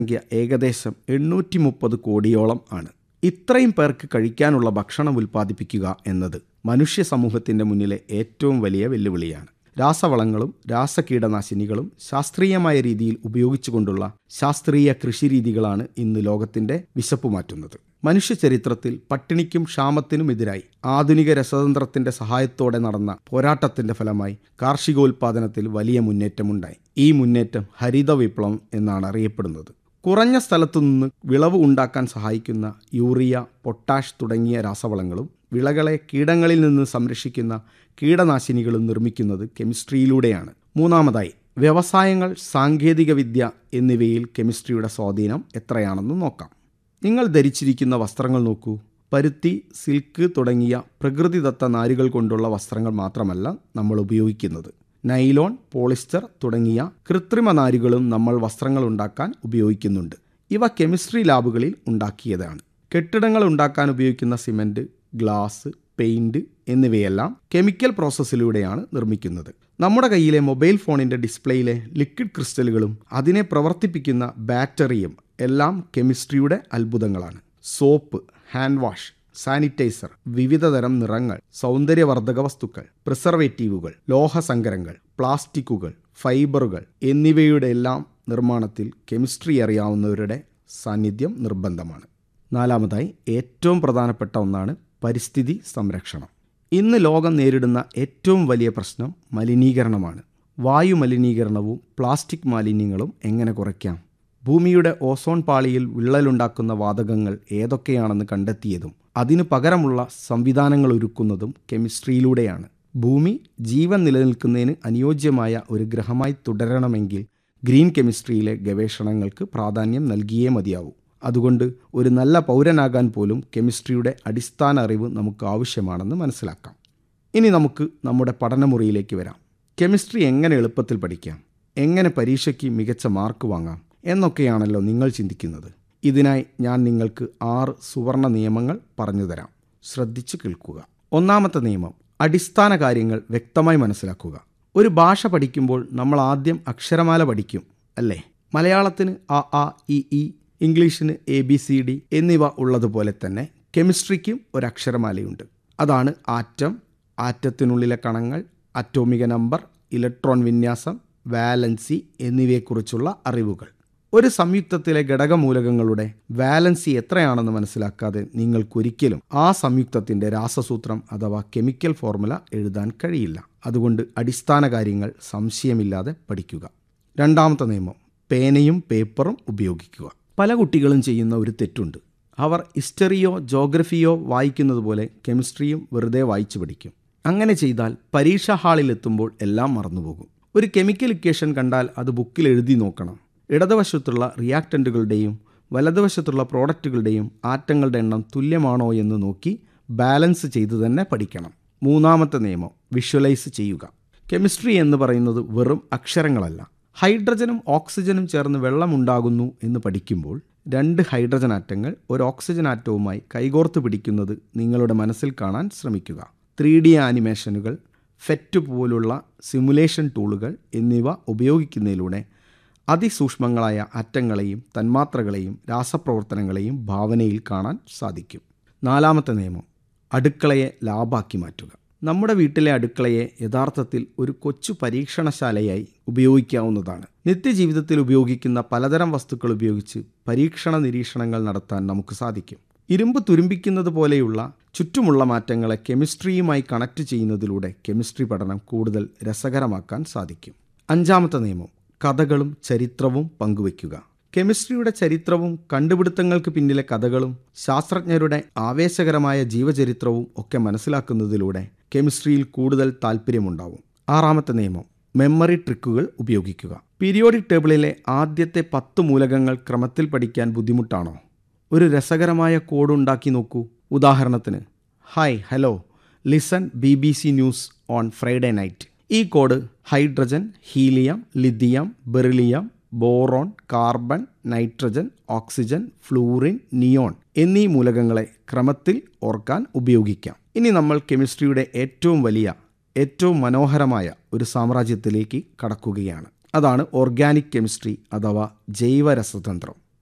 സംഖ്യ ഏകദേശം എണ്ണൂറ്റി മുപ്പത് കോടിയോളം ആണ് ഇത്രയും പേർക്ക് കഴിക്കാനുള്ള ഭക്ഷണം ഉൽപ്പാദിപ്പിക്കുക എന്നത് മനുഷ്യ സമൂഹത്തിന്റെ മുന്നിലെ ഏറ്റവും വലിയ വെല്ലുവിളിയാണ് രാസവളങ്ങളും രാസകീടനാശിനികളും ശാസ്ത്രീയമായ രീതിയിൽ ഉപയോഗിച്ചുകൊണ്ടുള്ള ശാസ്ത്രീയ കൃഷിരീതികളാണ് ഇന്ന് ലോകത്തിന്റെ വിശപ്പ് മാറ്റുന്നത് മനുഷ്യ ചരിത്രത്തിൽ പട്ടിണിക്കും ക്ഷാമത്തിനുമെതിരായി ആധുനിക രസതന്ത്രത്തിന്റെ സഹായത്തോടെ നടന്ന പോരാട്ടത്തിന്റെ ഫലമായി കാർഷികോൽപാദനത്തിൽ വലിയ മുന്നേറ്റമുണ്ടായി ഈ മുന്നേറ്റം ഹരിത വിപ്ലവം എന്നാണ് അറിയപ്പെടുന്നത് കുറഞ്ഞ സ്ഥലത്തുനിന്ന് വിളവ് ഉണ്ടാക്കാൻ സഹായിക്കുന്ന യൂറിയ പൊട്ടാഷ് തുടങ്ങിയ രാസവളങ്ങളും വിളകളെ കീടങ്ങളിൽ നിന്ന് സംരക്ഷിക്കുന്ന കീടനാശിനികളും നിർമ്മിക്കുന്നത് കെമിസ്ട്രിയിലൂടെയാണ് മൂന്നാമതായി വ്യവസായങ്ങൾ സാങ്കേതികവിദ്യ എന്നിവയിൽ കെമിസ്ട്രിയുടെ സ്വാധീനം എത്രയാണെന്ന് നോക്കാം നിങ്ങൾ ധരിച്ചിരിക്കുന്ന വസ്ത്രങ്ങൾ നോക്കൂ പരുത്തി സിൽക്ക് തുടങ്ങിയ പ്രകൃതിദത്ത നാരുകൾ കൊണ്ടുള്ള വസ്ത്രങ്ങൾ മാത്രമല്ല നമ്മൾ ഉപയോഗിക്കുന്നത് നൈലോൺ പോളിസ്റ്റർ തുടങ്ങിയ കൃത്രിമ നാരുകളും നമ്മൾ വസ്ത്രങ്ങൾ ഉണ്ടാക്കാൻ ഉപയോഗിക്കുന്നുണ്ട് ഇവ കെമിസ്ട്രി ലാബുകളിൽ ഉണ്ടാക്കിയതാണ് കെട്ടിടങ്ങൾ ഉണ്ടാക്കാൻ ഉപയോഗിക്കുന്ന സിമൻറ്റ് ഗ്ലാസ് പെയിന്റ് എന്നിവയെല്ലാം കെമിക്കൽ പ്രോസസ്സിലൂടെയാണ് നിർമ്മിക്കുന്നത് നമ്മുടെ കയ്യിലെ മൊബൈൽ ഫോണിന്റെ ഡിസ്പ്ലേയിലെ ലിക്വിഡ് ക്രിസ്റ്റലുകളും അതിനെ പ്രവർത്തിപ്പിക്കുന്ന ബാറ്ററിയും എല്ലാം കെമിസ്ട്രിയുടെ അത്ഭുതങ്ങളാണ് സോപ്പ് ഹാൻഡ് വാഷ് സാനിറ്റൈസർ വിവിധതരം നിറങ്ങൾ സൗന്ദര്യവർദ്ധക വസ്തുക്കൾ പ്രിസർവേറ്റീവുകൾ ലോഹസങ്കരങ്ങൾ പ്ലാസ്റ്റിക്കുകൾ ഫൈബറുകൾ എന്നിവയുടെ എല്ലാം നിർമ്മാണത്തിൽ കെമിസ്ട്രി അറിയാവുന്നവരുടെ സാന്നിധ്യം നിർബന്ധമാണ് നാലാമതായി ഏറ്റവും പ്രധാനപ്പെട്ട ഒന്നാണ് പരിസ്ഥിതി സംരക്ഷണം ഇന്ന് ലോകം നേരിടുന്ന ഏറ്റവും വലിയ പ്രശ്നം മലിനീകരണമാണ് വായു മലിനീകരണവും പ്ലാസ്റ്റിക് മാലിന്യങ്ങളും എങ്ങനെ കുറയ്ക്കാം ഭൂമിയുടെ ഓസോൺ പാളിയിൽ വിള്ളലുണ്ടാക്കുന്ന വാതകങ്ങൾ ഏതൊക്കെയാണെന്ന് കണ്ടെത്തിയതും അതിനു പകരമുള്ള സംവിധാനങ്ങൾ ഒരുക്കുന്നതും കെമിസ്ട്രിയിലൂടെയാണ് ഭൂമി ജീവൻ നിലനിൽക്കുന്നതിന് അനുയോജ്യമായ ഒരു ഗ്രഹമായി തുടരണമെങ്കിൽ ഗ്രീൻ കെമിസ്ട്രിയിലെ ഗവേഷണങ്ങൾക്ക് പ്രാധാന്യം നൽകിയേ മതിയാവൂ അതുകൊണ്ട് ഒരു നല്ല പൗരനാകാൻ പോലും കെമിസ്ട്രിയുടെ അടിസ്ഥാന അറിവ് നമുക്ക് ആവശ്യമാണെന്ന് മനസ്സിലാക്കാം ഇനി നമുക്ക് നമ്മുടെ പഠനമുറിയിലേക്ക് വരാം കെമിസ്ട്രി എങ്ങനെ എളുപ്പത്തിൽ പഠിക്കാം എങ്ങനെ പരീക്ഷയ്ക്ക് മികച്ച മാർക്ക് വാങ്ങാം എന്നൊക്കെയാണല്ലോ നിങ്ങൾ ചിന്തിക്കുന്നത് ഇതിനായി ഞാൻ നിങ്ങൾക്ക് ആറ് സുവർണ നിയമങ്ങൾ പറഞ്ഞു തരാം ശ്രദ്ധിച്ചു കേൾക്കുക ഒന്നാമത്തെ നിയമം അടിസ്ഥാന കാര്യങ്ങൾ വ്യക്തമായി മനസ്സിലാക്കുക ഒരു ഭാഷ പഠിക്കുമ്പോൾ നമ്മൾ ആദ്യം അക്ഷരമാല പഠിക്കും അല്ലേ മലയാളത്തിന് അ ആ ഇ ഈ ഇംഗ്ലീഷിന് എ ബി സി ഡി എന്നിവ ഉള്ളതുപോലെ തന്നെ കെമിസ്ട്രിക്കും ഒരു അക്ഷരമാലയുണ്ട് അതാണ് ആറ്റം ആറ്റത്തിനുള്ളിലെ കണങ്ങൾ അറ്റോമിക നമ്പർ ഇലക്ട്രോൺ വിന്യാസം വാലൻസി എന്നിവയെക്കുറിച്ചുള്ള അറിവുകൾ ഒരു സംയുക്തത്തിലെ ഘടകമൂലകങ്ങളുടെ വാലൻസി എത്രയാണെന്ന് മനസ്സിലാക്കാതെ നിങ്ങൾക്കൊരിക്കലും ആ സംയുക്തത്തിന്റെ രാസസൂത്രം അഥവാ കെമിക്കൽ ഫോർമുല എഴുതാൻ കഴിയില്ല അതുകൊണ്ട് അടിസ്ഥാന കാര്യങ്ങൾ സംശയമില്ലാതെ പഠിക്കുക രണ്ടാമത്തെ നിയമം പേനയും പേപ്പറും ഉപയോഗിക്കുക പല കുട്ടികളും ചെയ്യുന്ന ഒരു തെറ്റുണ്ട് അവർ ഹിസ്റ്ററിയോ ജോഗ്രഫിയോ വായിക്കുന്നത് പോലെ കെമിസ്ട്രിയും വെറുതെ വായിച്ചു പഠിക്കും അങ്ങനെ ചെയ്താൽ പരീക്ഷാ ഹാളിലെത്തുമ്പോൾ എല്ലാം മറന്നുപോകും ഒരു കെമിക്കൽ ഇക്വേഷൻ കണ്ടാൽ അത് ബുക്കിൽ എഴുതി നോക്കണം ഇടതുവശത്തുള്ള റിയാക്ടൻറ്റുകളുടെയും വലതുവശത്തുള്ള പ്രോഡക്റ്റുകളുടെയും ആറ്റങ്ങളുടെ എണ്ണം തുല്യമാണോ എന്ന് നോക്കി ബാലൻസ് ചെയ്തു തന്നെ പഠിക്കണം മൂന്നാമത്തെ നിയമം വിഷ്വലൈസ് ചെയ്യുക കെമിസ്ട്രി എന്ന് പറയുന്നത് വെറും അക്ഷരങ്ങളല്ല ഹൈഡ്രജനും ഓക്സിജനും ചേർന്ന് വെള്ളമുണ്ടാകുന്നു എന്ന് പഠിക്കുമ്പോൾ രണ്ട് ഹൈഡ്രജൻ ആറ്റങ്ങൾ ഒരു ഓക്സിജൻ ആറ്റവുമായി കൈകോർത്ത് പിടിക്കുന്നത് നിങ്ങളുടെ മനസ്സിൽ കാണാൻ ശ്രമിക്കുക ത്രീ ഡി ആനിമേഷനുകൾ ഫെറ്റ് പോലുള്ള സിമുലേഷൻ ടൂളുകൾ എന്നിവ ഉപയോഗിക്കുന്നതിലൂടെ അതിസൂക്ഷ്മങ്ങളായ അറ്റങ്ങളെയും തന്മാത്രകളെയും രാസപ്രവർത്തനങ്ങളെയും ഭാവനയിൽ കാണാൻ സാധിക്കും നാലാമത്തെ നിയമം അടുക്കളയെ ലാഭാക്കി മാറ്റുക നമ്മുടെ വീട്ടിലെ അടുക്കളയെ യഥാർത്ഥത്തിൽ ഒരു കൊച്ചു പരീക്ഷണശാലയായി ഉപയോഗിക്കാവുന്നതാണ് നിത്യജീവിതത്തിൽ ഉപയോഗിക്കുന്ന പലതരം വസ്തുക്കൾ ഉപയോഗിച്ച് പരീക്ഷണ നിരീക്ഷണങ്ങൾ നടത്താൻ നമുക്ക് സാധിക്കും ഇരുമ്പ് തുരുമ്പിക്കുന്നത് പോലെയുള്ള ചുറ്റുമുള്ള മാറ്റങ്ങളെ കെമിസ്ട്രിയുമായി കണക്ട് ചെയ്യുന്നതിലൂടെ കെമിസ്ട്രി പഠനം കൂടുതൽ രസകരമാക്കാൻ സാധിക്കും അഞ്ചാമത്തെ നിയമം കഥകളും ചരിത്രവും പങ്കുവയ്ക്കുക കെമിസ്ട്രിയുടെ ചരിത്രവും കണ്ടുപിടുത്തങ്ങൾക്ക് പിന്നിലെ കഥകളും ശാസ്ത്രജ്ഞരുടെ ആവേശകരമായ ജീവചരിത്രവും ഒക്കെ മനസ്സിലാക്കുന്നതിലൂടെ കെമിസ്ട്രിയിൽ കൂടുതൽ താല്പര്യമുണ്ടാവും ആറാമത്തെ നിയമം മെമ്മറി ട്രിക്കുകൾ ഉപയോഗിക്കുക പീരിയോഡിക് ടേബിളിലെ ആദ്യത്തെ പത്ത് മൂലകങ്ങൾ ക്രമത്തിൽ പഠിക്കാൻ ബുദ്ധിമുട്ടാണോ ഒരു രസകരമായ കോഡ് ഉണ്ടാക്കി നോക്കൂ ഉദാഹരണത്തിന് hi hello listen B B C news on Friday night ഈ code hydrogen helium lithium beryllium boron carbon nitrogen oxygen fluorine neon എന്നീ മൂലകങ്ങളെ ക്രമത്തിൽ ഓർക്കാൻ ഉപയോഗിക്കാം ഇനി നമ്മൾ കെമിസ്ട്രിയുടെ ഏറ്റവും വലിയ ഏറ്റവും മനോഹരമായ ഒരു സാമ്രാജ്യത്തിലേക്ക് കടക്കുകയാണ് അതാണ് ഓർഗാനിക് കെമിസ്ട്രി അഥവാ ജൈവരസതന്ത്രം